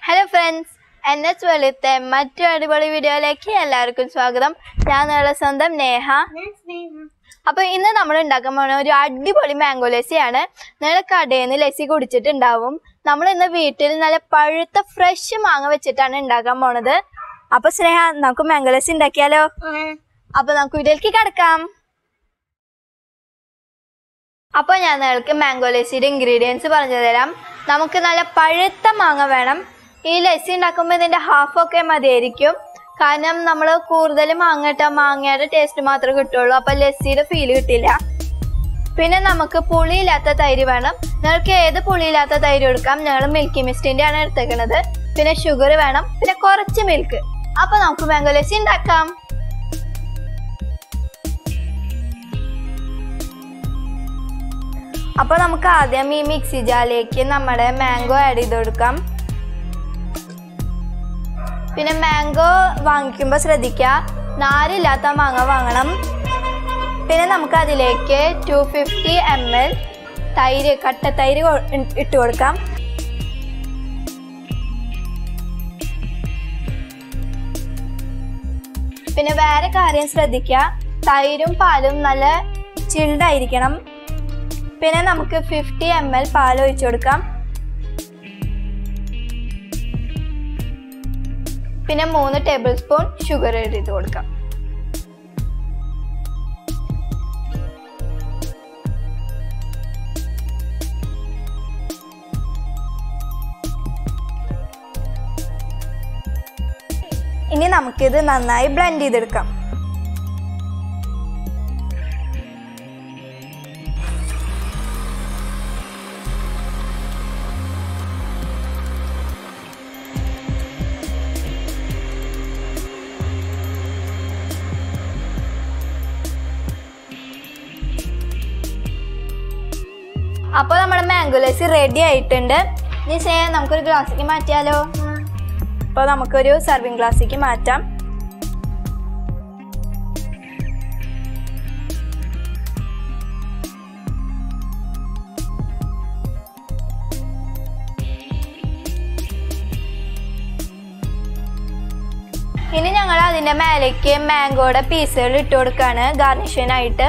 hello friends എൻ എച്ച് വെളുത്തെ മറ്റു അടിപൊളി വീഡിയോയിലേക്ക് എല്ലാവർക്കും സ്വാഗതം ഞാൻ നിങ്ങളുടെ സ്വന്തം നേഹ അപ്പൊ ഇന്ന് നമ്മൾ ഉണ്ടാക്കാൻ പോണ ഒരു അടിപൊളി മാംഗോ ലസ്സിയാണ് നിങ്ങൾ കടയിൽ നിന്ന് ലസ്സി കുടിച്ചിട്ടുണ്ടാവും നമ്മൾ ഇന്ന് വീട്ടിൽ നല്ല പഴുത്ത ഫ്രഷ് മാങ്ങ വെച്ചിട്ടാണ് ഉണ്ടാക്കാൻ പോണത് അപ്പൊ സ്നേഹ നമുക്ക് മാംഗോ ലസ്സി ഉണ്ടാക്കിയാലോ അപ്പൊ നമുക്ക് വീട്ടിലേക്ക് കിടക്കാം അപ്പൊ ഞാൻ നിങ്ങൾക്ക് മാംഗോ ലസ്സിയുടെ ഇൻഗ്രീഡിയൻസ് പറഞ്ഞു തരാം നമുക്ക് നല്ല പഴുത്ത മാങ്ങ വേണം ഈ ലസ്സി ഉണ്ടാക്കുമ്പോൾ ഇതിന്റെ ഹാഫ് ഒക്കെ മതിയായിരിക്കും കാരണം നമ്മൾ കൂടുതൽ മാങ്ങ ഇട്ടാൽ മാങ്ങയുടെ ടേസ്റ്റ് മാത്രമേ കിട്ടുള്ളൂ അപ്പൊ ലസ്സിയുടെ ഫീല് കിട്ടില്ല പിന്നെ നമുക്ക് പുളിയില്ലാത്ത തൈര് വേണം നിങ്ങൾക്ക് ഏത് പുളിയില്ലാത്ത തൈര് എടുക്കാം ഞങ്ങൾ മിൽക്കി മിസ്റ്റിന്റെ ആണ് എടുത്തേക്കുന്നത് പിന്നെ ഷുഗർ വേണം പിന്നെ കുറച്ച് മിൽക്ക് അപ്പൊ നമുക്ക് മാംഗോ ലസ്സി ഉണ്ടാക്കാം അപ്പൊ നമുക്ക് ആദ്യം ഈ മിക്സി ജാറിലേക്ക് നമ്മുടെ മാംഗോ ആഡ് ചെയ്ത് കൊടുക്കാം പിന്നെ മാംഗോ വാങ്ങിക്കുമ്പോൾ ശ്രദ്ധിക്കുക നാരില്ലാത്ത മാങ്ങ വാങ്ങണം പിന്നെ നമുക്ക് അതിലേക്ക് ടു ഫിഫ്റ്റി എം എൽ തൈര് കട്ട തൈര് കൊ- ഇട്ട് കൊടുക്കാം പിന്നെ വേറെ കാര്യം ശ്രദ്ധിക്കുക തൈരും പാലും നല്ല ചിൽഡ് ആയിരിക്കണം പിന്നെ നമുക്ക് ഫിഫ്റ്റി എം എൽ പാൽ ഒഴിച്ചു കൊടുക്കാം പിന്നെ മൂന്ന് ടേബിൾ സ്പൂൺ ഷുഗർ എടുത്ത് കൊടുക്കാം ഇനി നമുക്കിത് നന്നായി ബ്ലെൻഡ് ചെയ്തെടുക്കാം അപ്പോൾ നമ്മുടെ മാംഗോ ലസ്സി റെഡി ആയിട്ടുണ്ട് ഇനി ചെയ്യാൻ നമുക്കൊരു ഗ്ലാസ്സിലേക്ക് മാറ്റിയാലോ അപ്പോൾ നമുക്കൊരു സർവിങ് ഗ്ലാസ്സിലേക്ക് മാറ്റാം ഇനി ഞങ്ങൾ അതിന്റെ മേലേക്ക് മാംഗോയുടെ പീസുകൾ ഇട്ട് കൊടുക്കാണ് ഗാർണിഷിനായിട്ട്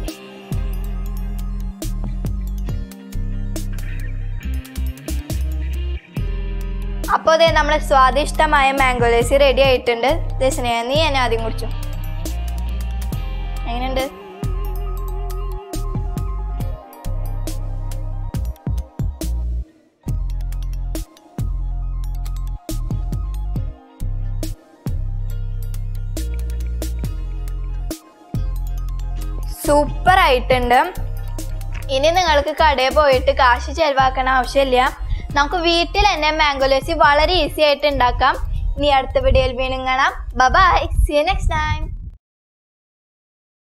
അപ്പോൾ അതെ നമ്മുടെ സ്വാദിഷ്ടമായ മാംഗോ ലേസി റെഡി ആയിട്ടുണ്ട് ദശനയ നീ എന്നെ ആദ്യം കുടിച്ചു എങ്ങനെയുണ്ട് സൂപ്പർ ആയിട്ടുണ്ട് ഇനി നിങ്ങൾക്ക് കടയിൽ പോയിട്ട് കാശ് ചെലവാക്കണ ആവശ്യമില്ല നമുക്ക് വീട്ടിൽ തന്നെ മാംഗോ ലസ്സി വളരെ ഈസി ആയിട്ട് ഉണ്ടാക്കാം ഇനി അടുത്ത വീഡിയോയിൽ വീണ്ടും കാണാം ബൈ സി നെക്സ്റ്റ് ടൈം